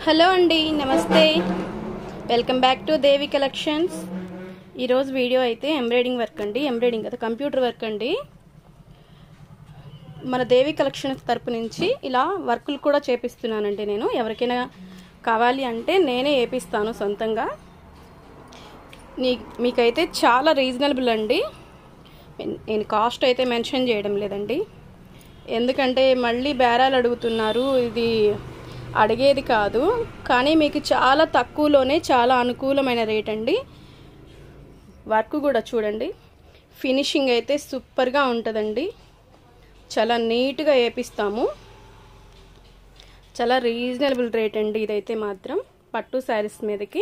hello అండి నమస్తే welcome back to Devi collections ఈరోజు వీడియో అయితే ఎంబ్రాయిడింగ్ వర్క్ అండి ఎంబ్రాయిడింగ్ కదా కంప్యూటర్ వర్క్ అండి మన దేవి కలెక్షన్స్ తరపు నుంచి ఇలా వర్కులు కూడా చేపిస్తున్నానండి నేను ఎవరికైనా కావాలి అంటే నేనే వేపిస్తాను సొంతంగా నీ మీకైతే చాలా రీజనబుల్ అండి నేను కాస్ట్ అయితే మెన్షన్ చేయడం లేదండి ఎందుకంటే మళ్ళీ బేరాలు అడుగుతున్నారు ఇది అడిగేది కాదు కానీ మీకు చాలా తక్కువలోనే చాలా అనుకూలమైన రేట్ అండి వర్క్ కూడా చూడండి ఫినిషింగ్ అయితే సూపర్గా ఉంటుందండి చాలా నీట్గా వేపిస్తాము చాలా రీజనబుల్ రేట్ అండి ఇదైతే మాత్రం పట్టు శారీస్ మీదకి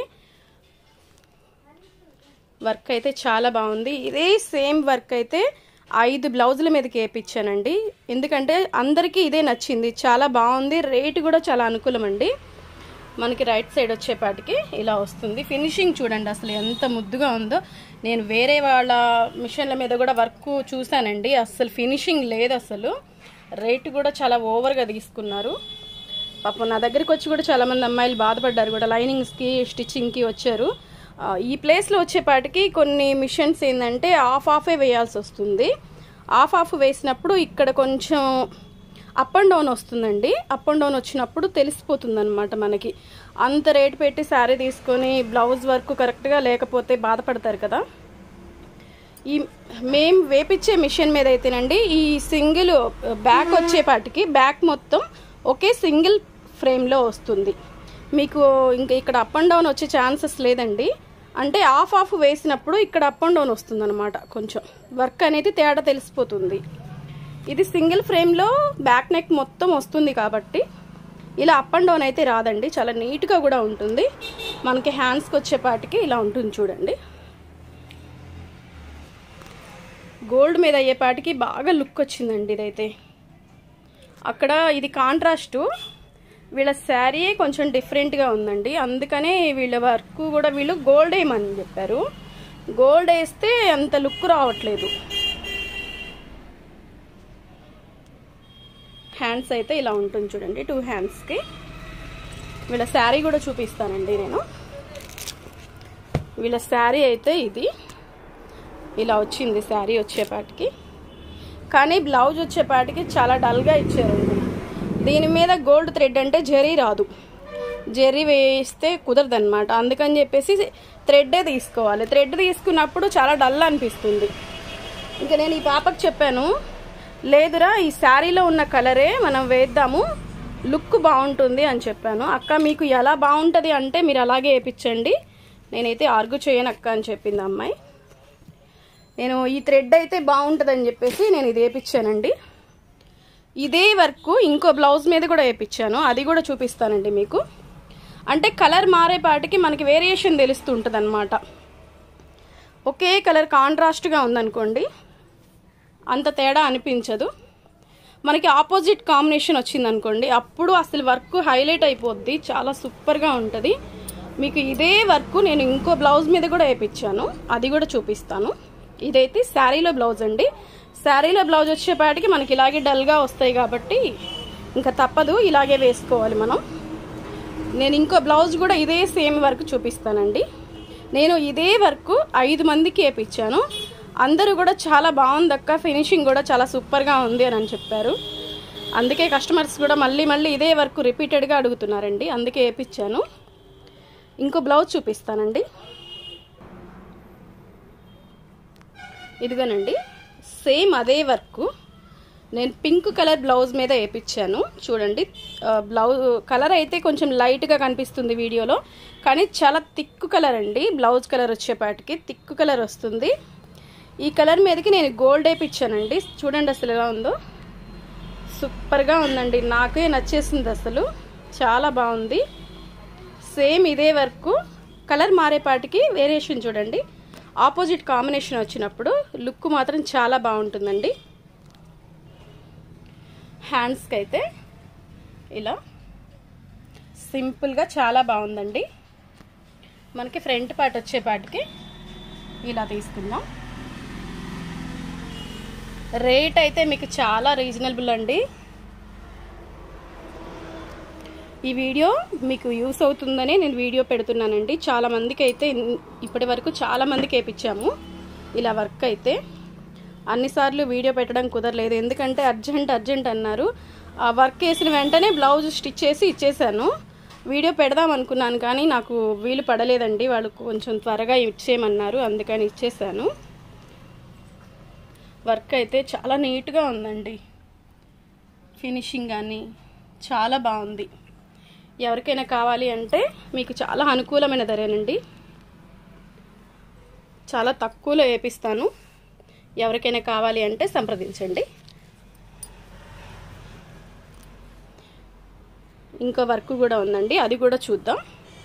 వర్క్ అయితే చాలా బాగుంది ఇదే సేమ్ వర్క్ అయితే ఐదు బ్లౌజుల మీదకి వేయించానండి ఎందుకంటే అందరికీ ఇదే నచ్చింది చాలా బాగుంది రేటు కూడా చాలా అనుకూలం అండి మనకి రైట్ సైడ్ వచ్చేపాటికి ఇలా వస్తుంది ఫినిషింగ్ చూడండి అసలు ఎంత ముద్దుగా ఉందో నేను వేరే వాళ్ళ మిషన్ల మీద కూడా వర్క్ చూశానండి అసలు ఫినిషింగ్ లేదు అసలు రేటు కూడా చాలా ఓవర్గా తీసుకున్నారు పాపం నా దగ్గరికి వచ్చి కూడా చాలామంది అమ్మాయిలు బాధపడ్డారు కూడా లైనింగ్స్కి స్టిచ్చింగ్కి వచ్చారు ఈ ప్లేస్లో వచ్చేపాటికి కొన్ని మిషన్స్ ఏంటంటే ఆఫ్ ఆఫే వేయాల్సి వస్తుంది ఆఫ్ ఆఫ్ వేసినప్పుడు ఇక్కడ కొంచెం అప్ అండ్ డౌన్ వస్తుందండి అప్ అండ్ డౌన్ వచ్చినప్పుడు తెలిసిపోతుంది అనమాట మనకి అంత రేటు పెట్టి శారీ తీసుకొని బ్లౌజ్ వర్క్ కరెక్ట్గా లేకపోతే బాధపడతారు కదా ఈ మేము వేపించే మిషన్ మీద అయితేనండి ఈ సింగిల్ బ్యాక్ వచ్చేపాటికి బ్యాక్ మొత్తం ఒకే సింగిల్ ఫ్రేమ్లో వస్తుంది మీకు ఇంకా ఇక్కడ అప్ అండ్ డౌన్ వచ్చే ఛాన్సెస్ లేదండి అంటే ఆఫ్ ఆఫ్ వేసినప్పుడు ఇక్కడ అప్ అండ్ డౌన్ వస్తుంది అనమాట కొంచెం వర్క్ అనేది తేడా తెలిసిపోతుంది ఇది సింగిల్ ఫ్రేమ్లో బ్యాక్ నెక్ మొత్తం వస్తుంది కాబట్టి ఇలా అప్ అండ్ డౌన్ అయితే రాదండి చాలా నీట్గా కూడా ఉంటుంది మనకి హ్యాండ్స్కి వచ్చేపాటికి ఇలా ఉంటుంది చూడండి గోల్డ్ మీద అయ్యేపాటికి బాగా లుక్ వచ్చిందండి ఇదైతే అక్కడ ఇది కాంట్రాస్టు వీళ్ళ శారీ కొంచెం డిఫరెంట్గా ఉందండి అందుకనే వీళ్ళ వర్క్ కూడా వీళ్ళు గోల్డ్ వేయమని చెప్పారు గోల్డ్ వేస్తే అంత లుక్ రావట్లేదు హ్యాండ్స్ అయితే ఇలా ఉంటుంది చూడండి టూ హ్యాండ్స్కి వీళ్ళ శారీ కూడా చూపిస్తానండి నేను వీళ్ళ శారీ అయితే ఇది ఇలా వచ్చింది శారీ వచ్చేపాటికి కానీ బ్లౌజ్ వచ్చేపాటికి చాలా డల్గా ఇచ్చారండి దీని మీద గోల్డ్ థ్రెడ్ అంటే జరీ రాదు జరీ వేస్తే కుదరదనమాట అందుకని చెప్పేసి థ్రెడ్డే తీసుకోవాలి థ్రెడ్ తీసుకున్నప్పుడు చాలా డల్ అనిపిస్తుంది ఇంకా నేను ఈ పాపకు చెప్పాను లేదురా ఈ శారీలో ఉన్న కలరే మనం వేద్దాము లుక్ బాగుంటుంది అని చెప్పాను అక్క మీకు ఎలా బాగుంటుంది అంటే మీరు అలాగే వేయించండి నేనైతే ఆర్గు చేయను అక్క అని చెప్పింది అమ్మాయి నేను ఈ థ్రెడ్ అయితే బాగుంటుందని చెప్పేసి నేను ఇది వేయించానండి ఇదే వర్క్ ఇంకో బ్లౌజ్ మీద కూడా వేయించాను అది కూడా చూపిస్తానండి మీకు అంటే కలర్ మారేపాటికి మనకి వేరియేషన్ తెలుస్తుంటుంది అనమాట ఒకే కలర్ కాంట్రాస్ట్గా ఉందనుకోండి అంత తేడా అనిపించదు మనకి ఆపోజిట్ కాంబినేషన్ వచ్చిందనుకోండి అప్పుడు అసలు వర్క్ హైలైట్ అయిపోద్ది చాలా సూపర్గా ఉంటుంది మీకు ఇదే వర్క్ నేను ఇంకో బ్లౌజ్ మీద కూడా వేయించాను అది కూడా చూపిస్తాను ఇదైతే శారీలో బ్లౌజ్ అండి శారీలో బ్లౌజ్ వచ్చేపాటికి మనకి ఇలాగే డల్గా వస్తాయి కాబట్టి ఇంకా తప్పదు ఇలాగే వేసుకోవాలి మనం నేను ఇంకో బ్లౌజ్ కూడా ఇదే సేమ్ వర్క్ చూపిస్తానండి నేను ఇదే వర్క్ ఐదు మందికి వేపించాను అందరూ కూడా చాలా బాగుంది అక్క ఫినిషింగ్ కూడా చాలా సూపర్గా ఉంది అని చెప్పారు అందుకే కస్టమర్స్ కూడా మళ్ళీ మళ్ళీ ఇదే వర్క్ రిపీటెడ్గా అడుగుతున్నారండి అందుకే వేపించాను ఇంకో బ్లౌజ్ చూపిస్తానండి ఇదిగోనండి సేమ్ అదే వర్క్ నేను పింక్ కలర్ బ్లౌజ్ మీద వేయించాను చూడండి బ్లౌజ్ కలర్ అయితే కొంచెం లైట్గా కనిపిస్తుంది వీడియోలో కానీ చాలా థిక్ కలర్ అండి బ్లౌజ్ కలర్ వచ్చేపాటికి థిక్ కలర్ వస్తుంది ఈ కలర్ మీదకి నేను గోల్డ్ వేయించానండి చూడండి అసలు ఎలా ఉందో సూపర్గా ఉందండి నాకే నచ్చేసింది అసలు చాలా బాగుంది సేమ్ ఇదే వర్క్ కలర్ మారేపాటికి వేరియేషన్ చూడండి ఆపోజిట్ కాంబినేషన్ వచ్చినప్పుడు లుక్ మాత్రం చాలా బాగుంటుందండి హ్యాండ్స్కి అయితే ఇలా సింపుల్గా చాలా బాగుందండి మనకి ఫ్రంట్ పార్ట్ వచ్చేపాటికి ఇలా తీసుకుందాం రేట్ అయితే మీకు చాలా రీజనబుల్ అండి ఈ వీడియో మీకు యూస్ అవుతుందనే నేను వీడియో పెడుతున్నానండి చాలా మందికి అయితే ఇన్- ఇప్పటి వరకు చాలా మందికి వేయించాము ఇలా వర్క్ అయితే అన్నిసార్లు వీడియో పెట్టడం కుదరలేదు ఎందుకంటే అర్జెంట్ అర్జెంట్ అన్నారు ఆ వర్క్ వేసిన వెంటనే బ్లౌజ్ స్టిచ్ చేసి ఇచ్చేసాను వీడియో పెడదాం అనుకున్నాను కానీ నాకు వీలు పడలేదండి వాళ్ళు కొంచెం త్వరగా ఇచ్చేయమన్నారు అందుకని ఇచ్చేసాను వర్క్ అయితే చాలా నీట్గా ఉందండి ఫినిషింగ్ కానీ చాలా బాగుంది ఎవరికైనా కావాలి అంటే మీకు చాలా అనుకూలమైన ధరేనండి చాలా తక్కువలో వేపిస్తాను ఎవరికైనా కావాలి అంటే సంప్రదించండి ఇంకో వర్క్ కూడా ఉందండి అది కూడా చూద్దాం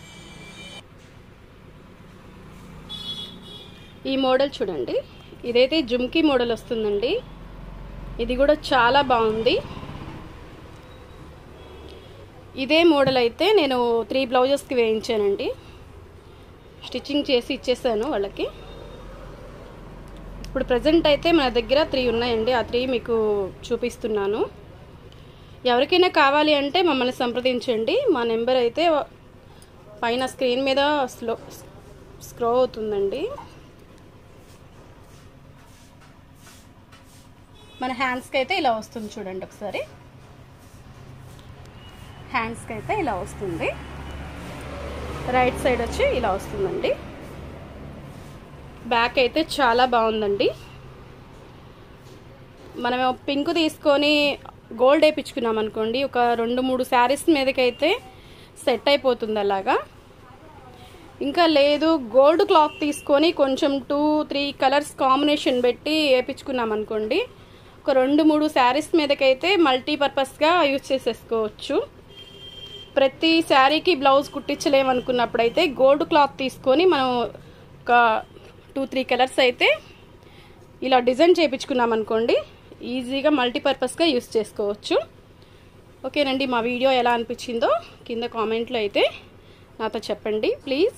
ఈ మోడల్ చూడండి ఇదైతే జుమ్కీ మోడల్ వస్తుందండి ఇది కూడా చాలా బాగుంది ఇదే మోడల్ అయితే నేను త్రీ బ్లౌజెస్కి వేయించానండి స్టిచ్చింగ్ చేసి ఇచ్చేసాను వాళ్ళకి ఇప్పుడు ప్రజెంట్ అయితే మన దగ్గర త్రీ ఉన్నాయండి ఆ త్రీ మీకు చూపిస్తున్నాను ఎవరికైనా కావాలి అంటే మమ్మల్ని సంప్రదించండి మా నెంబర్ అయితే పైన స్క్రీన్ మీద స్లో స్క్రో అవుతుందండి మన హ్యాండ్స్కి అయితే ఇలా వస్తుంది చూడండి ఒకసారి హ్యాండ్స్కి అయితే ఇలా వస్తుంది రైట్ సైడ్ వచ్చి ఇలా వస్తుందండి బ్యాక్ అయితే చాలా బాగుందండి మనం పింక్ తీసుకొని గోల్డ్ వేయించుకున్నాం అనుకోండి ఒక రెండు మూడు శారీస్ మీదకైతే సెట్ అయిపోతుంది అలాగా ఇంకా లేదు గోల్డ్ క్లాత్ తీసుకొని కొంచెం టూ త్రీ కలర్స్ కాంబినేషన్ పెట్టి వేయించుకున్నాం అనుకోండి ఒక రెండు మూడు శారీస్ మీదకైతే మల్టీపర్పస్గా యూజ్ చేసేసుకోవచ్చు ప్రతి శారీకి బ్లౌజ్ కుట్టించలేమనుకున్నప్పుడైతే గోల్డ్ క్లాత్ తీసుకొని మనం ఒక టూ త్రీ కలర్స్ అయితే ఇలా డిజైన్ చేయించుకున్నాం అనుకోండి ఈజీగా మల్టీపర్పస్గా యూస్ చేసుకోవచ్చు ఓకేనండి మా వీడియో ఎలా అనిపించిందో కింద కామెంట్లో అయితే నాతో చెప్పండి ప్లీజ్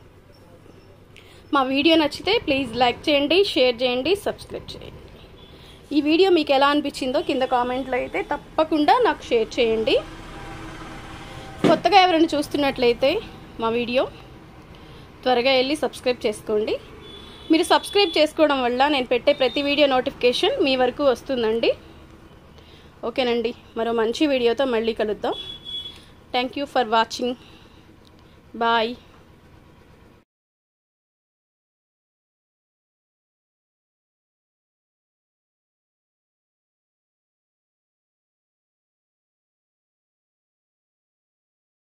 మా వీడియో నచ్చితే ప్లీజ్ లైక్ చేయండి షేర్ చేయండి సబ్స్క్రైబ్ చేయండి ఈ వీడియో మీకు ఎలా అనిపించిందో కింద కామెంట్లో అయితే తప్పకుండా నాకు షేర్ చేయండి కొత్తగా ఎవరైనా చూస్తున్నట్లయితే మా వీడియో త్వరగా వెళ్ళి సబ్స్క్రైబ్ చేసుకోండి మీరు సబ్స్క్రైబ్ చేసుకోవడం వల్ల నేను పెట్టే ప్రతి వీడియో నోటిఫికేషన్ మీ వరకు వస్తుందండి ఓకేనండి మరో మంచి వీడియోతో మళ్ళీ కలుద్దాం thank you for watching bye